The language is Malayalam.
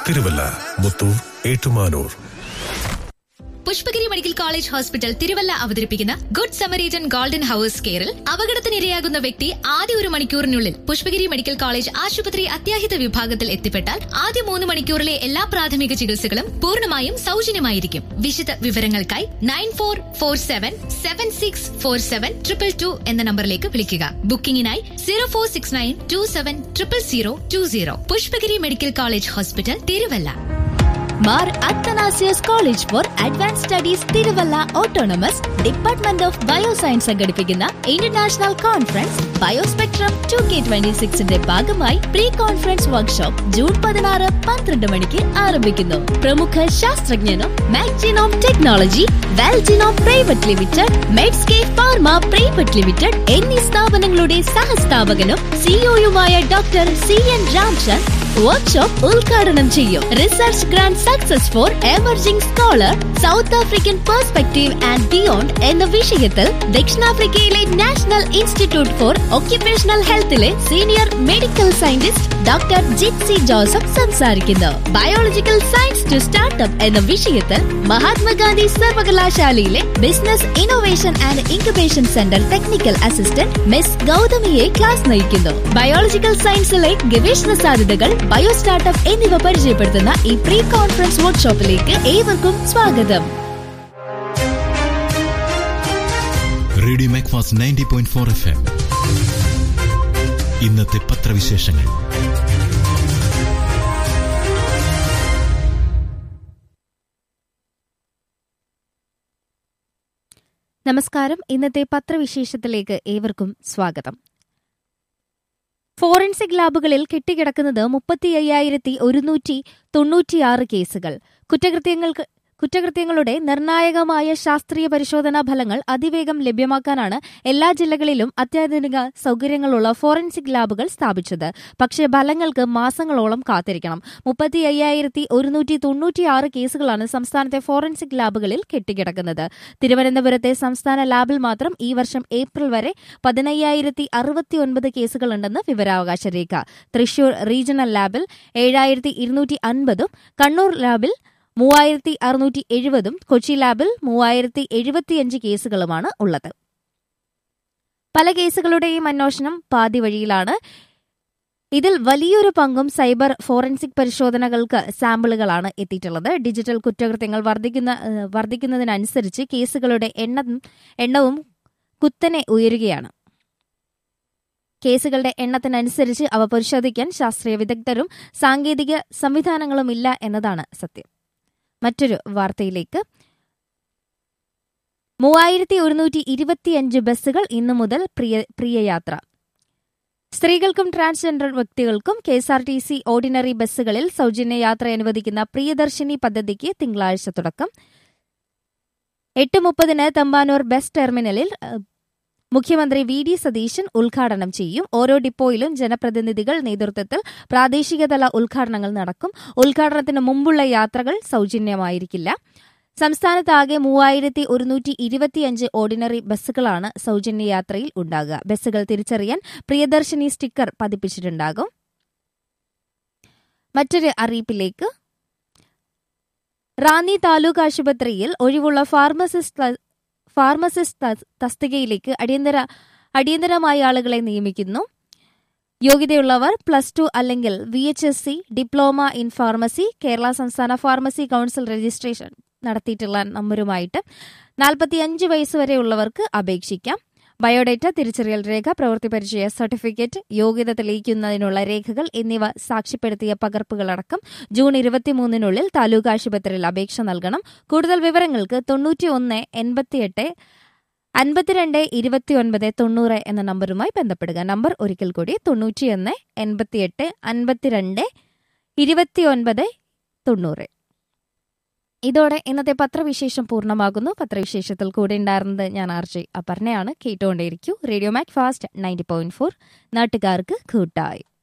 Thiruvalla Muthoor Ettumanoor Pushpagiri medical college hospital Thiruvalla അവതരിപ്പിക്കുന്ന ഗുഡ് സമരീജൻ ഗോൾഡൻ ഹവേഴ്സ് കെയറിൽ അപകടത്തിനിരയാകുന്ന വ്യക്തി ആദ്യ ഒരു മണിക്കൂറിനുള്ളിൽ പുഷ്പഗിരി മെഡിക്കൽ കോളേജ് ആശുപത്രി അത്യാഹിത വിഭാഗത്തിൽ എത്തിപ്പെട്ടാൽ ആദ്യ മൂന്ന് മണിക്കൂറിലെ എല്ലാ പ്രാഥമിക ചികിത്സകളും പൂർണ്ണമായും സൗജന്യമായിരിക്കും വിശദ വിവരങ്ങൾക്കായി nine four four seven seven six four seven triple two എന്ന നമ്പറിലേക്ക് വിളിക്കുക ബുക്കിംഗിനായി zero four six nine two seven triple zero two zero Pushpagiri medical college hospital Thiruvalla Mar Athanasius college for advance studies Thiruvalla autonomous department of bioscience സംഘടിപ്പിക്കുന്ന international conference Biospectrum two K twenty സിക്സിന്റെ ഭാഗമായി പ്രീ കോൺഫറൻസ് വർക്ക്ഷോപ്പ് ജൂൺ പതിനാറ് പന്ത്രണ്ട് മണിക്ക് ആരംഭിക്കുന്നു പ്രമുഖ ശാസ്ത്രജ്ഞനും Maxinome technology Valgenome private limited മെഡ്സ്കേ ഫാർമ പ്രൈവറ്റ് ലിമിറ്റഡ് എന്നീ സ്ഥാപനങ്ങളുടെ സഹസ്ഥാപകനും സിഇഒയുമായ doctor C N Ramchand workshop ഉദ്ഘാടനം ചെയ്യും research grant success for emerging scholar South African perspective and beyond എന്ന വിഷയത്തിൽ ദക്ഷിണാഫ്രിക്കയിലെ നാഷണൽ ഇൻസ്റ്റിറ്റ്യൂട്ട് ഫോർ ഒക്യുപേഷണൽ ഹെൽത്തിലെ senior medical scientist doctor Jitsy Joseph സംസാരിക്കുന്നു ബയോളജിക്കൽ സയൻസ് ടു സ്റ്റാർട്ടപ്പ് എന്ന വിഷയത്തിൽ മഹാത്മാഗാന്ധി സർവകലാശാലയിലെ business innovation and incubation centre technical assistant miss ഗൗതമിയെ ക്ലാസ് നയിക്കുന്നു ബയോളജിക്കൽ സയൻസിലെ ഗവേഷണ സാധ്യതകൾ ബയോ സ്റ്റാർട്ടപ്പ് എന്നിവ പരിചയപ്പെടുത്തുന്ന ഈ പ്രീ കോൺഫറൻസ് വർക്ക്ഷോപ്പിലേക്ക് ഏവർക്കും സ്വാഗതം radio Macfast ninety point four F M ഇന്നത്തെ പത്രവിശേഷങ്ങൾ നമസ്കാരം ഇന്നത്തെ പത്രവിശേഷത്തിലേക്ക് ഏവർക്കും സ്വാഗതം ഫോറൻസിക് ലാബുകളിൽ കെട്ടിക്കിടക്കുന്നത് മുപ്പത്തി അയ്യായിരത്തി ഒരുന്നൂറ്റി തൊണ്ണൂറ്റിയാറ് കേസുകൾ കുറ്റകൃത്യങ്ങൾക്ക് കുറ്റകൃത്യങ്ങളുടെ നിർണായകമായ ശാസ്ത്രീയ പരിശോധനാ ഫലങ്ങൾ അതിവേഗം ലഭ്യമാക്കാനാണ് എല്ലാ ജില്ലകളിലും അത്യാധുനിക സൗകര്യങ്ങളുള്ള ഫോറൻസിക് ലാബുകൾ സ്ഥാപിച്ചത് പക്ഷേ ഫലങ്ങൾക്ക് മാസങ്ങളോളം കാത്തിരിക്കണം മുപ്പത്തി അയ്യായിരത്തി ഒരുന്നൂറ്റി തൊണ്ണൂറ്റിയാറ് കേസുകളാണ് സംസ്ഥാനത്തെ ഫോറൻസിക് ലാബുകളിൽ കെട്ടിക്കിടക്കുന്നത് തിരുവനന്തപുരത്തെ സംസ്ഥാന ലാബിൽ മാത്രം ഈ വർഷം ഏപ്രിൽ വരെ പതിനയ്യായിരത്തി അറുപത്തിയൊൻപത് കേസുകളുണ്ടെന്ന് വിവരാവകാശ രേഖ തൃശൂർ റീജിയണൽ ലാബിൽ ഏഴായിരത്തി ഇരുന്നൂറ്റി അൻപതും കണ്ണൂർ ലാബിൽ മൂവായിരത്തി അറുന്നൂറ്റി എഴുപതും കൊച്ചി ലാബിൽ മൂവായിരത്തി എഴുപത്തിയഞ്ച് കേസുകളുമാണ് ഉള്ളത് പല കേസുകളുടെയും അന്വേഷണം പാതി വഴിയിലാണ് ഇതിൽ വലിയൊരു പങ്കും സൈബർ ഫോറൻസിക് പരിശോധനകൾക്ക് സാമ്പിളുകളാണ് എത്തിയിട്ടുള്ളത് ഡിജിറ്റൽ കുറ്റകൃത്യങ്ങൾ വർദ്ധിക്കുന്ന ഏഹ്, വർദ്ധിക്കുന്നതിനനുസരിച്ച് കേസുകളുടെ എണ്ണം എണ്ണവും കുത്തനെ ഉയരുകയാണ് കേസുകളുടെ എണ്ണത്തിനനുസരിച്ച് അവ പരിശോധിക്കാൻ ശാസ്ത്രീയ വിദഗ്ധരും സാങ്കേതിക സംവിധാനങ്ങളും ഇല്ല എന്നതാണ് സത്യം മറ്റൊരു വാർത്തയിലേക്ക് മൂവായിരത്തി ഒരുന്നൂറ്റി ഇരുപത്തിയഞ്ച് ബസ്സുകൾ ഇന്നു മുതൽ പ്രിയ പ്രിയയാത്ര സ്ത്രീകൾക്കും ട്രാൻസ്ജെൻഡർ വ്യക്തികൾക്കും K S R T C ordinary ബസ്സുകളിൽ സൗജന്യ യാത്ര അനുവദിക്കുന്ന പ്രിയദർശിനി പദ്ധതിക്ക് തിങ്കളാഴ്ച തുടക്കം എട്ട് മുപ്പതിന് തമ്പാനൂർ ബസ് ടെർമിനലിൽ ഏഹ്, മുഖ്യമന്ത്രി വി ഡി സതീശൻ ഉദ്ഘാടനം ചെയ്യും ഓരോ ഡിപ്പോയിലും ജനപ്രതിനിധികൾ നേതൃത്വത്തിൽ പ്രാദേശികതല ഉദ്ഘാടനങ്ങൾ നടക്കും ഉദ്ഘാടനത്തിന് മുമ്പുള്ള യാത്രകൾ സൗജന്യമായിരിക്കില്ല സംസ്ഥാനത്താകെ മൂവായിരത്തി ഒരുന്നൂറ്റി ഇരുപത്തിയഞ്ച് ഓർഡിനറി ബസ്സുകളാണ് സൗജന്യ യാത്രയിൽ ഉണ്ടാകുക ബസ്സുകൾ തിരിച്ചറിയാൻ പ്രിയദർശിനി സ്റ്റിക്കർ പതിപ്പിച്ചിട്ടുണ്ടാകും മറ്റൊരു അറിയിപ്പിലേക്ക് റാന്നി താലൂക്ക് ആശുപത്രിയിൽ ഒഴിവുള്ള ഫാർമസിസ്റ്റ് ത- ഫാർമസിസ്റ്റ് ത- തസ്തികയിലേക്ക് അടിയന്തര അടിയന്തരമായി ആളുകളെ നിയമിക്കുന്നു യോഗ്യതയുള്ളവർ പ്ലസ് ടു അല്ലെങ്കിൽ V H S C diploma in pharmacy Kerala സംസ്ഥാന ഫാർമസി കൗൺസിൽ രജിസ്ട്രേഷൻ നടത്തിയിട്ടുള്ള നമ്പരുമായിട്ട് നാൽപ്പത്തിയഞ്ച് വയസ്സ് വരെയുള്ളവർക്ക് അപേക്ഷിക്കാം ബയോഡേറ്റ തിരിച്ചറിയൽ രേഖ പ്രവൃത്തി പരിചയ സർട്ടിഫിക്കറ്റ് യോഗ്യത തെളിയിക്കുന്നതിനുള്ള രേഖകൾ എന്നിവ സാക്ഷ്യപ്പെടുത്തിയ പകർപ്പുകളടക്കം ജൂൺ ഇരുപത്തിമൂന്നിനുള്ളിൽ താലൂക്ക് ആശുപത്രിയിൽ അപേക്ഷ നൽകണം കൂടുതൽ വിവരങ്ങൾക്ക് തൊണ്ണൂറ്റി ഒന്ന് എൺപത്തിയെട്ട് അൻപത്തിരണ്ട് ഇരുപത്തിയൊൻപത് തൊണ്ണൂറ് എന്ന നമ്പറുമായി ബന്ധപ്പെടുക നമ്പർ ഒരിക്കൽ കൂടി തൊണ്ണൂറ്റിയൊന്ന് എൺപത്തിയെട്ട് അൻപത്തിരണ്ട് ഇരുപത്തിയൊൻപത് തൊണ്ണൂറ് ഇതോടെ ഇന്നത്തെ പത്രവിശേഷം പൂർണ്ണമാകുന്നു പത്രവിശേഷത്തിൽ കൂടെ ഉണ്ടായിരുന്നത് ഞാൻ ആർ ജെ അപർണയാണ് കേട്ടുകൊണ്ടേയിരിക്കൂ radio Macfast ninety point four നാട്ടുകാർക്ക് കൂട്ടായി